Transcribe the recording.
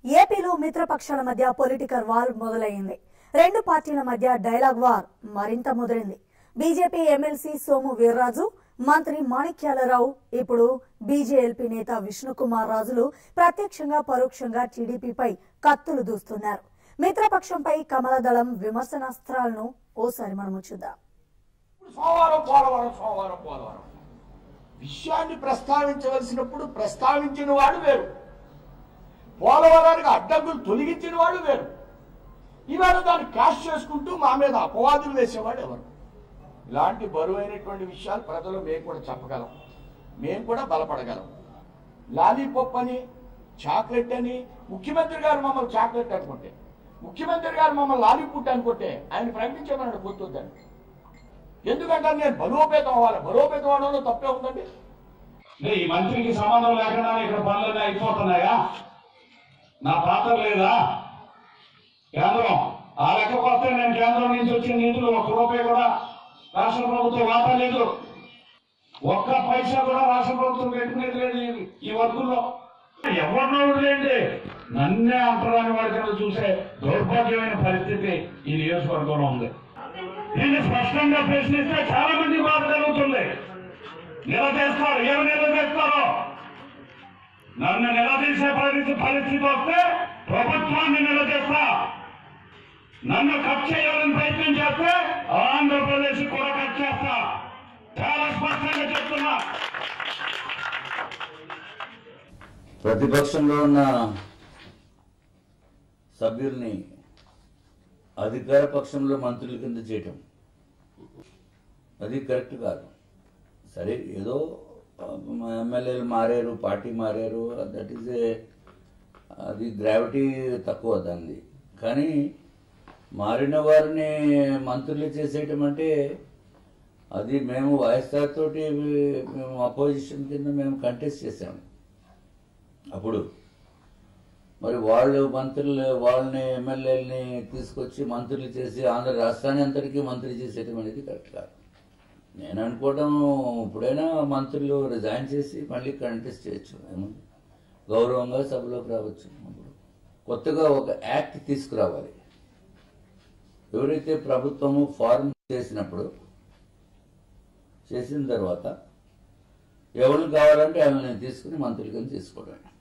ఏపీలో మిత్రపక్షాల మధ్య political war మొదలైంది రెండు పార్టీల మధ్య డైలాగ్ వార్ మరింత ముదిరింది బీజేపీ ఎమ్మెల్సీ సోము వీర్రాజు మంత్రి మాణిక్యాలరావు ఇప్పుడు బీజేఎల్పీ నేత విష్ణుకుమార్ రాజులు ప్రత్యక్షంగా పరోక్షంగా టీడీపీపై కత్తులు దూస్తున్నారు మిత్రపక్షంపై కమలదళం విమర్శనాస్త్రాలను ఓసారి మనము చూద్దాం ఇప్పుడు సోమవారం పోలవరం సోమవారం పోలవరం విషయాన్ని ప్రస్తావించవలసినప్పుడు ప్రస్తావించిన వాడు వేరు పోలవరానికి అడ్డంకులు తొలగించిన వాడు వేరు ఇవాళ దాన్ని క్యాష్ చేసుకుంటూ మా మీద అపవాదులు వేసేవాడు ఎవరు ఇలాంటి బరువైనటువంటి విషయాలు ప్రజలు మేము కూడా చెప్పగలం మేము కూడా బలపడగలం లాలీపాప్ అని చాక్లెట్ అని ముఖ్యమంత్రి గారు మమ్మల్ని చాక్లెట్ అనుకుంటే ముఖ్యమంత్రి గారు మమ్మల్ని లాలీపుట్ అనుకుంటే ఆయన ప్రకటించమన్నాడు గుర్తుందని ఎందుకంటే నేను బలోపేతం అవ్వాలి బలోపేతం అవడంలో తప్పే ఉందండి లే, ఈ మంత్రికి సంబంధం లేకుండా ఇక్కడ పనులన్నీ అయిపోతున్నాయా నా పాత్ర లేదా కేంద్రం ఆ లెక్కకు వస్తే నేను కేంద్రం నుంచి వచ్చిన నిధులు ఒక్క రూపాయి కూడా రాష్ట్ర ప్రభుత్వం వాటా లేదు ఒక్క పైసా కూడా రాష్ట్ర ప్రభుత్వం పెట్టుకునేది లేదు ఈ- ఈ వర్కుల్లో ఎవరినో లేండి నన్నే అంటరాని వాడి కింద చూసే దౌర్భాగ్యమైన పరిస్థితి ఈ నియోజకవర్గంలో ఉంది దీన్ని స్పష్టంగా ప్రశ్నిస్తే చాలా మంది బాధ కలుగుతుంది నిలదీస్తారు ఎవరు నిలదీస్తారో నన్ను నిలదీసే పరిస్థితి పరిస్థితి వస్తే ప్రభుత్వాన్ని నిలదీస్తా నన్ను కట్ చేయాలని ప్రయత్నం చేస్తే ఆంధ్రప్రదేశ్ కూడా కట్ చేస్తా చాలా స్పష్టంగా చెప్తున్నా ప్రతిపక్షంలో ఉన్న సభ్యుల్ని అధికార పక్షంలో మంత్రుల కింద చేయటం అది కరెక్ట్ కాదు సరే ఏదో ఎమ్మెల్యేలు మారారు పార్టీ మారారు దట్ ఈజ్ ఏ అది గ్రావిటీ తక్కువ దాన్ని కానీ మారిన వారిని మంత్రులు చేసేయటం అంటే అది మేము వైఎస్ఆర్ తోటి మేము అపోజిషన్ కింద మేము కంటెస్ట్ చేసాము అప్పుడు మరి వాళ్ళు మంత్రులు వాళ్ళని ఎమ్మెల్యేలని తీసుకొచ్చి మంత్రులు చేసి ఆంధ్ర రాష్ట్రాన్ని అంతటికీ మంత్రి చేసేయటం అనేది కరెక్ట్ కాదు నేను అనుకోవడం ఇప్పుడైనా మంత్రులు రిజైన్ చేసి మళ్ళీ కంటెస్ట్ చేయొచ్చు ఏముంది గౌరవంగా సభలోకి రావచ్చు అప్పుడు కొత్తగా ఒక యాక్ట్ తీసుకురావాలి ఎవరైతే ప్రభుత్వము ఫార్మ్ చేసినప్పుడు చేసిన తర్వాత ఎవరిని కావాలంటే వాళ్ళని తీసుకుని మంత్రుల కింద తీసుకోవడం